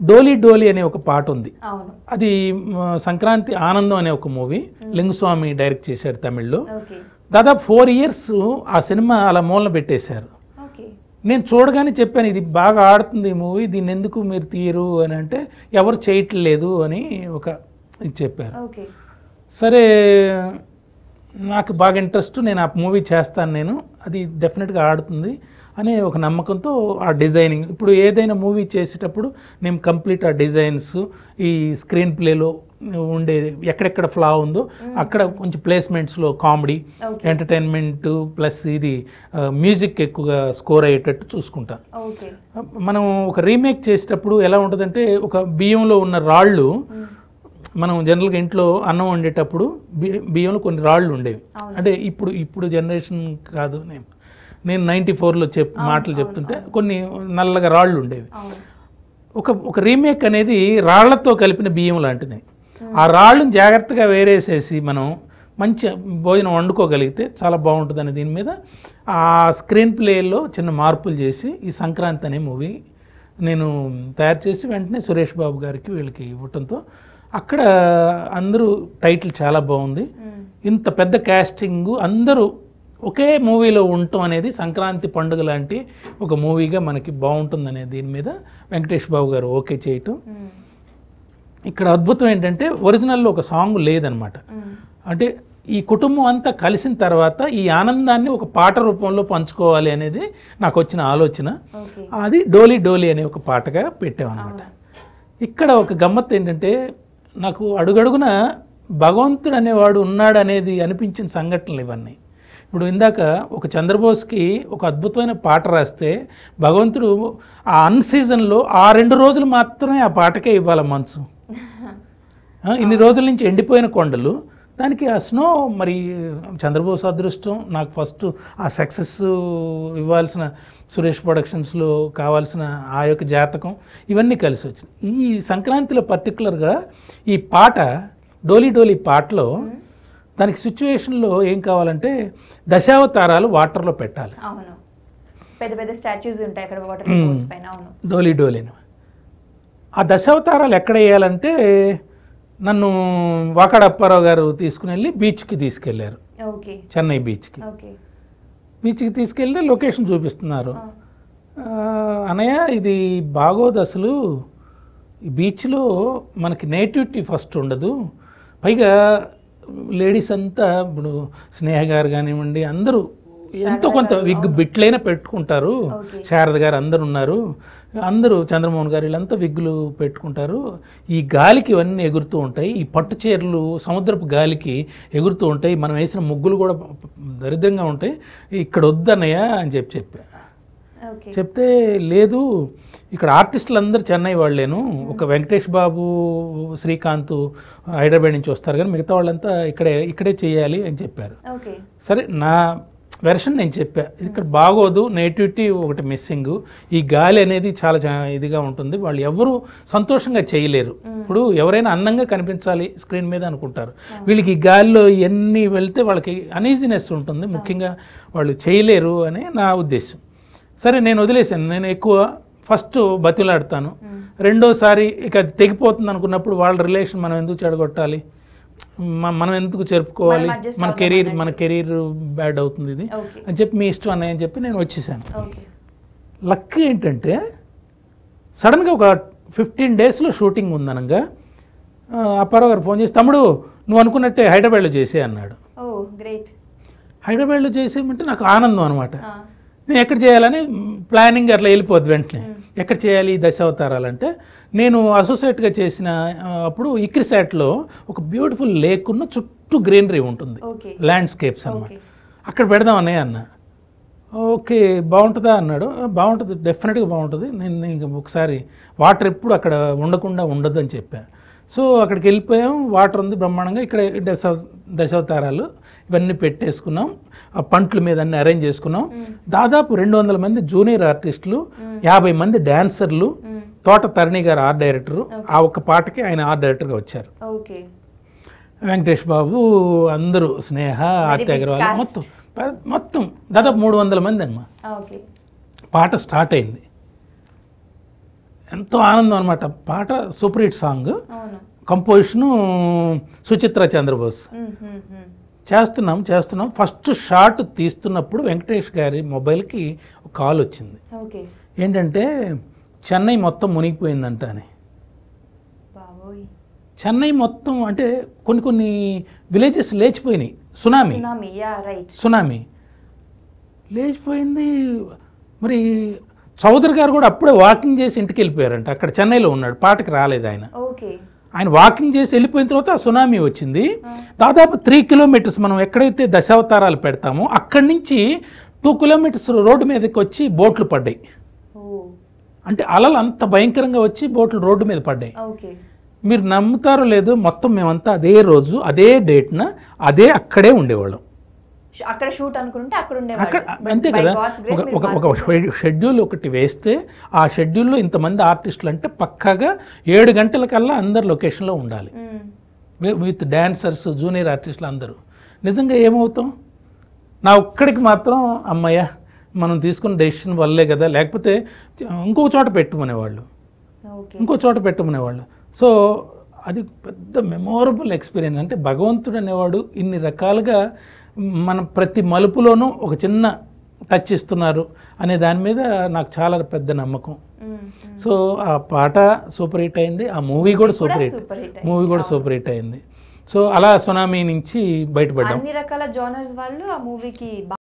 డోలీ డోలీ అనే ఒక పాట ఉంది అవును అది మ, సంక్రాంతి ఆనందం అనే ఒక మూవీ లింగుస్వామి డైరెక్ట్ చేశారు తమిళ్లో ఓకే దాదాపు ఫోర్ ఇయర్స్ ఆ సినిమా అలా మూలన పెట్టేశారు ఓకే నేను చూడగానే చెప్పాను ఇది బాగా ఆడుతుంది ఈ మూవీ దీన్ని ఎందుకు మీరు తీయరు అని అంటే ఎవరు చేయట్లేదు అని ఒక ఇది చెప్పారు ఓకే సరే నాకు బాగా ఇంట్రెస్ట్ నేను ఆ మూవీ చేస్తాను నేను అది డెఫినెట్గా ఆడుతుంది అనే ఒక నమ్మకంతో ఆ డిజైనింగ్ ఇప్పుడు ఏదైనా మూవీ చేసేటప్పుడు నేను కంప్లీట్ ఆ డిజైన్స్ ఈ స్క్రీన్ ప్లేలో ఉండే ఎక్కడెక్కడ ఫ్లా ఉందో అక్కడ కొంచెం ప్లేస్మెంట్స్లో కామెడీ ఓకే ఎంటర్టైన్మెంట్ ప్లస్ ఇది మ్యూజిక్ ఎక్కువగా స్కోర్ అయ్యేటట్టు చూసుకుంటా ఓకే మనం ఒక రీమేక్ చేసేటప్పుడు ఎలా ఉంటుందంటే ఒక బియ్యంలో ఉన్న రాళ్ళు మనం జనరల్గా ఇంట్లో అన్నం వండేటప్పుడు బి- బియ్యంలో కొన్ని రాళ్ళు ఉండేవి అవును. అంటే ఇప్పుడు ఇప్పుడు జనరేషన్ కాదు నేను నేను నైంటీ ఫోర్లో చెప్ మాటలు చెప్తుంటే కొన్ని నల్లగా రాళ్ళు ఉండేవి అవును ఒక ఒక రీమేక్ అనేది రాళ్లతో కలిపిన బియ్యం లాంటిది ఆ రాళ్ళను జాగ్రత్తగా వేరేసేసి మనం మంచి భోజనం వండుకోగలిగితే చాలా బాగుంటుంది అనే దీని మీద ఆ స్క్రీన్ ప్లేలో చిన్న మార్పులు చేసి ఈ సంక్రాంతి అనే మూవీ నేను తయారు చేసి వెంటనే సురేష్ బాబు గారికి వీళ్ళకి ఇవ్వటంతో అక్కడ అందరూ టైటిల్ చాలా బాగుంది మ్మ్. ఇంత పెద్ద క్యాస్టింగ్ అందరూ ఒకే మూవీలో ఉండటం అనేది సంక్రాంతి పండుగ లాంటి ఒక మూవీగా మనకి బాగుంటుందనే దీని మీద వెంకటేష్ బాబు గారు ఓకే చేయటం మ్మ్. ఇక్కడ అద్భుతం ఏంటంటే ఒరిజినల్లో ఒక సాంగ్ లేదనమాట మ్మ్. అంటే ఈ కుటుంబం అంతా కలిసిన తర్వాత ఈ ఆనందాన్ని ఒక పాట రూపంలో పంచుకోవాలి అనేది నాకు వచ్చిన ఆలోచన ఓకే అది డోలీ డోలీ అనే ఒక పాటగా పెట్టామన్నమాట ఇక్కడ ఒక గమ్మత్తు ఏంటంటే నాకు అడుగడుగున భగవంతుడు అనేవాడు ఉన్నాడు అనేది అనిపించిన సంఘటనలు ఇవన్నీ ఇప్పుడు ఇందాక ఒక చంద్రబోస్కి ఒక అద్భుతమైన పాట రాస్తే భగవంతుడు ఆ అన్ సీజన్లో ఆ రెండు రోజులు మాత్రమే ఆ పాటకే ఇవ్వాలి మనసు ఆ, ఇన్ని రోజుల నుంచి ఎండిపోయిన కొండలు దానికి ఆ స్నో మరి చంద్రబోస్ అదృష్టం నాకు ఫస్ట్ ఆ సక్సెస్ ఇవ్వాల్సిన సురేష్ ప్రొడక్షన్స్లో కావాల్సిన ఆ యొక్క జాతకం ఇవన్నీ కలిసి వచ్చినాయి ఈ సంక్రాంతిలో పర్టికులర్గా ఈ పాట డోలీ డోలీ పాటలో దానికి సిచ్యువేషన్లో ఏం కావాలంటే దశావతారాలు వాటర్లో పెట్టాలి అవును పెద్ద పెద్ద స్టాచ్యూస్ ఉంటాయి అక్కడ వాటర్ పైన అవును డోలీ డోలీని ఆ దశావతారాలు ఎక్కడ వేయాలంటే నన్ను వాకాడ అప్పారావు గారు తీసుకుని వెళ్ళి బీచ్కి తీసుకెళ్లారు ఓకే చెన్నై బీచ్కి ఓకే బీచ్కి తీసుకెళ్తే లొకేషన్ చూపిస్తున్నారు ఆ. ఆ, అనయ్య ఇది బాగోదు అసలు ఈ బీచ్లో మనకి నేటివిటీ ఫస్ట్ ఉండదు పైగా లేడీస్ అంతా ఇప్పుడు స్నేహ గారు కానివ్వండి అందరూ ఎంతో కొంత విగ్ బిట్లైనా పెట్టుకుంటారు ఓకే. శారద గారు అందరు ఉన్నారు అందరూ చంద్రమోహన్ గారు వీళ్ళంతా విగ్గులు పెట్టుకుంటారు ఈ గాలికి ఇవన్నీ ఎగురుతూ ఉంటాయి ఈ పట్టు చీరలు సముద్రపు గాలికి ఎగురుతూ ఉంటాయి మనం వేసిన ముగ్గులు కూడా దరిద్రంగా ఉంటాయి ఇక్కడ వద్దన్నయ్య అని చెప్పి చెప్పా ఓకే చెప్తే లేదు ఇక్కడ ఆర్టిస్టులు అందరూ చెన్నై వాళ్ళేను ఒక వెంకటేష్ బాబు శ్రీకాంత్ హైదరాబాద్ నుంచి వస్తారు కానీ మిగతా వాళ్ళంతా ఇక్కడే ఇక్కడే చేయాలి అని చెప్పారు ఓకే సరే నా వెర్షన్ నేను చెప్పా ఇక్కడ బాగోదు నేటివిటీ ఒకటి మిస్సింగ్ ఈ గాలి అనేది చాలా చా- ఇదిగా ఉంటుంది వాళ్ళు ఎవరు సంతోషంగా చేయలేరు ఇప్పుడు ఎవరైనా అందంగా కనిపించాలి స్క్రీన్ మీద అనుకుంటారు వీళ్ళకి ఈ గాలిలో ఎన్ని వెళ్తే వాళ్ళకి అనీజినెస్ ఉంటుంది ముఖ్యంగా వాళ్ళు చేయలేరు అని నా ఉద్దేశం సరే నేను వదిలేశాను నేను ఎక్కువ ఫస్ట్ బతిలాడతాను రెండోసారి ఇక అది తెగిపోతుంది అనుకున్నప్పుడు వాళ్ళ రిలేషన్ మనం ఎందుకు చెడగొట్టాలి మ- మనం ఎందుకు జరుపుకోవాలి మనం adjust మన అవుదాం కెరీర్ అన్నట్టు. మన కెరీర్ బ్యాడ్ అవుతుంది ఇది ఓకే అని చెప్పి మీ ఇష్టం అన్నయ్య అని చెప్పి నేను వచ్చేసాను ఓకే లక్ ఏంటంటే సడన్గా ఒక ఫిఫ్టీన్ డేస్లో షూటింగ్ ఉందనగా ఆ, అప్పారావు గారు ఫోన్ చేసి తమ్ముడు నువ్వు అనుకున్నట్టే హైదరాబాద్లో చేసే అన్నాడు ఓ గ్రేట్ హైదరాబాద్లో చేసేయమంటే నాకు ఆనందం అనమాట నేను ఎక్కడ చేయాలని ప్లానింగ్ అట్లా వెళ్ళిపోద్ది వెంటనే ఎక్కడ చేయాలి ఈ దశావతారాలంటే నేను అసోసియేట్గా చేసిన ఆ, అప్పుడు ఇక్రిసాట్లో ఒక బ్యూటిఫుల్ లేక్ ఉన్న చుట్టూ గ్రీనరీ ఉంటుంది ఓకే ల్యాండ్స్కేప్స్ అన్నమాట ఓకే అక్కడ పెడదాం అన్నయ్య అన్న ఓకే బాగుంటుందా అన్నాడు "ఆ, బాగుంటుంది డెఫినెట్గా బాగుంటుంది నేను ఇంక ఒకసారి వాటర్ ఎప్పుడు అక్కడ ఉండకుండా ఉండదు అని చెప్పా సో అక్కడికి వెళ్ళిపోయాం వాటర్ ఉంది బ్రహ్మాండంగా ఇక్కడ దశ దశావతారాలు ఇవన్నీ పెట్టేసుకున్నాం ఆ పంట్ల మీద అన్ని అరేంజ్ చేసుకున్నాం దాదాపు రెండు వందల మంది జూనియర్ ఆర్టిస్టులు యాభై మంది డాన్సర్లు మ్మ్. తోట తరణి గారు ఆర్ట్ డైరెక్టరు ఆ ఒక్క పాటకి ఆయన ఆర్ట్ డైరెక్టర్గా వచ్చారు ఓకే వెంకటేష్ బాబు అందరూ స్నేహ ఆర్తి big అగర్వాల్ cast. మొత్తం ప- మొత్తం దాదాపు మూడు వందల మంది అమ్మా ఓకే పాట స్టార్ట్ అయింది ఎంతో ఆనందం అనమాట పాట సూపర్ హిట్ సాంగ్ అవును కంపోజిషను సుచిత్ర చంద్రబోస్ మ్మ్, మ్మ్, మ్మ్. చేస్తున్నాం చేస్తున్నాం ఫస్ట్ షాట్ తీస్తున్నప్పుడు వెంకటేష్ గారి మొబైల్కి ఒక కాల్ వచ్చింది ఓకే ఏంటంటే చెన్నై మొత్తం మునిగిపోయిందంట అని బాబోయ్ చెన్నై మొత్తం అంటే కొన్ని కొన్ని విలేజెస్ లేచిపోయినాయి tsunami tsunami yeah right tsunami లేచిపోయింది మరి చౌదరి గారు కూడా అప్పుడే వాకింగ్ చేసి ఇంటికి వెళ్ళిపోయారంట అక్కడ చెన్నైలో ఉన్నాడు పాటకి రాలేదు ఆయన ఓకే ఆయన వాకింగ్ చేసి వెళ్ళిపోయిన తర్వాత ఆ సునామీ వచ్చింది దాదాపు త్రీ కిలోమీటర్స్ మనం ఎక్కడైతే దశావతారాలు పెడతామో అక్కడి నుంచి టూ కిలోమీటర్స్ రోడ్డు మీదకి వచ్చి బోట్లు పడ్డాయి ఓ అంటే అలలు అంత భయంకరంగా వచ్చి బోట్లు రోడ్డు మీద పడ్డాయి ఓకే మీరు నమ్ముతారో లేదో మొత్తం మేమంతా అదే రోజు అదే డేట్న అదే అక్కడే ఉండేవాళ్ళం ష- అక్కడ షూట్ అనుకుంటే అక్కడ అక్కడ ఉండేవాళ్ళు అంతే By కదా God's grace ఒక మీరు ఒక బాగా ఒక షెడ్- షెడ్యూల్ ఒకటి వేస్తే ఆ షెడ్యూల్లో ఇంతమంది ఆర్టిస్టులు అంటే పక్కాగా ఏడు గంటల కల్లా అందరు లొకేషన్లో ఉండాలి మ్మ్. వి- విత్ డాన్సర్స్ జూనియర్ ఆర్టిస్టులు అందరూ నిజంగా ఏమవుతాం నా ఒక్కడికి మాత్రం అమ్మయ్య మనం తీసుకున్న డెసిషన్ వల్లే కదా లేకపోతే ఇంకో చోట పెట్టుకునేవాళ్ళు ఓకే ఇంకో చోట పెట్టుకునేవాళ్ళు సో అది పెద్ద మెమొరబుల్ ఎక్స్పీరియన్స్ అంటే భగవంతుడు అనేవాడు ఇన్ని రకాలుగా మన ప్రతి మలుపులోనూ ఒక చిన్న టచ్ ఇస్తున్నారు అనే దాని మీద నాకు చాలా పెద్ద నమ్మకం మ్మ్, మ్మ్. సో ఆ పాట సూపర్ హిట్ అయింది ఆ మూవీ కూడా super hit super hit movie కూడా సూపర్ హిట్ అయింది సో అలా సునామీ నుంచి బయటపడ్డాం అన్ని రకాల జానర్స్ వాళ్ళు ఆ మూవీకి